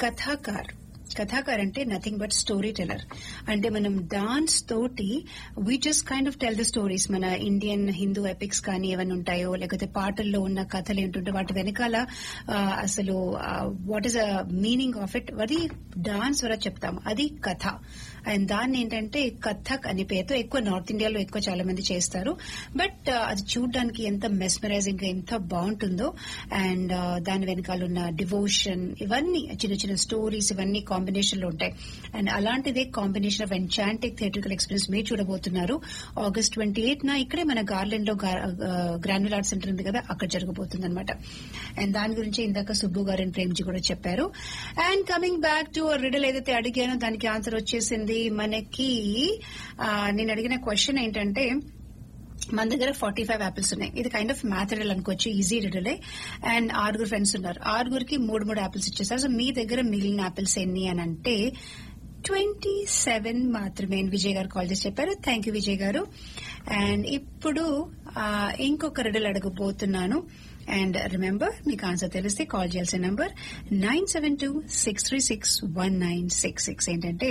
కథాకార్ కథాకార్ అంటే nothing but story teller అంటే మనం డాన్స్ తోటి we just kind of tell the stories మన ఇండియన్ హిందూ ఎపిక్స్ కానీ ఏమైనా ఉంటాయో లేకపోతే పాటల్లో ఉన్న కథలు ఏంటుంటే వాటి వెనకాల ఆ, అసలు what is a meaning of it అది డాన్స్ ద్వారా చెప్తాం అది కథ అండ్ దాన్ని ఏంటంటే కథక్ అనే పేరుతో ఎక్కువ నార్త్ ఇండియాలో ఎక్కువ చాలా మంది చేస్తారు బట్ అది చూడడానికి ఎంత మెస్మరైజింగ్ గా ఎంత బాగుంటుందో అండ్ దాని వెనకాల ఉన్న డివోషన్ ఇవన్నీ చిన్న చిన్న స్టోరీస్ ఇవన్నీ కాంబినేషన్ లో ఉంటాయి అండ్ అలాంటిదే combination of enchanting theatrical experience మీరు చూడబోతున్నారు ఆగస్ట్ ట్వంటీ ఎయిట్ నా ఇక్కడే మన గార్లెండ్ లో గ్రాన్యుల్ ఆర్ట్ సెంటర్ ఉంది కదా అక్కడ జరగబోతుంది అనమాట అండ్ దాని గురించి ఇందాక సుబ్బు గారు అండ్ ప్రేమ్జీ కూడా చెప్పారు and coming back to riddle ఏదైతే అడిగానో దానికి ఆన్సర్ వచ్చేసింది మనకి ఆ, నేను అడిగిన క్వశ్చన్ ఏంటంటే మన దగ్గర ఫార్టీ ఫైవ్ యాపిల్స్ ఉన్నాయి ఇది కైండ్ ఆఫ్ మ్యాథరల్ అనుకోవచ్చు ఈజీ రిడలే అండ్ ఆరుగురు ఫ్రెండ్స్ ఉన్నారు ఆరుగురికి మూడు మూడు యాపిల్స్ ఇచ్చేసారు సో మీ దగ్గర మిగిలిన యాపిల్స్ ఎన్ని అని అంటే ట్వంటీ సెవెన్ మాత్రమే అని విజయ్ గారు కాల్ చేసి చెప్పారు థ్యాంక్ యూ విజయ్ గారు అండ్ ఇప్పుడు ఆ, ఇంకొక రిడల్ అడగబోతున్నాను అండ్ రిమెంబర్ మీకు ఆన్సర్ తెలిస్తే కాల్ చేయాల్సిన number nine seven two six three six one nine six six ఏంటంటే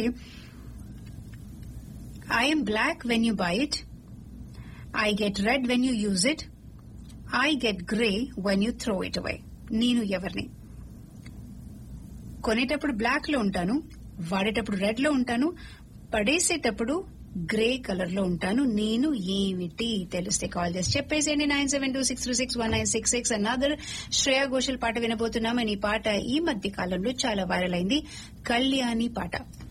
I'm black when you buy it I get red when you use it I get grey when you throw it away నేను ఎవరిని కొనేటప్పుడు black లో ఉంటాను వాడేటప్పుడు red లో ఉంటాను పడేసేటప్పుడు grey colour లో ఉంటాను నేను ఏమిటి తెలిస్తే కాల్ చేసి చెప్పేసేయండి nine seven two six three six one nine six six another Shreya Ghoshal పాట వినబోతున్నాం అండ్ ఈ పాట ఈ మధ్య కాలంలో చాలా వైరల్ అయింది కళ్యాణి పాట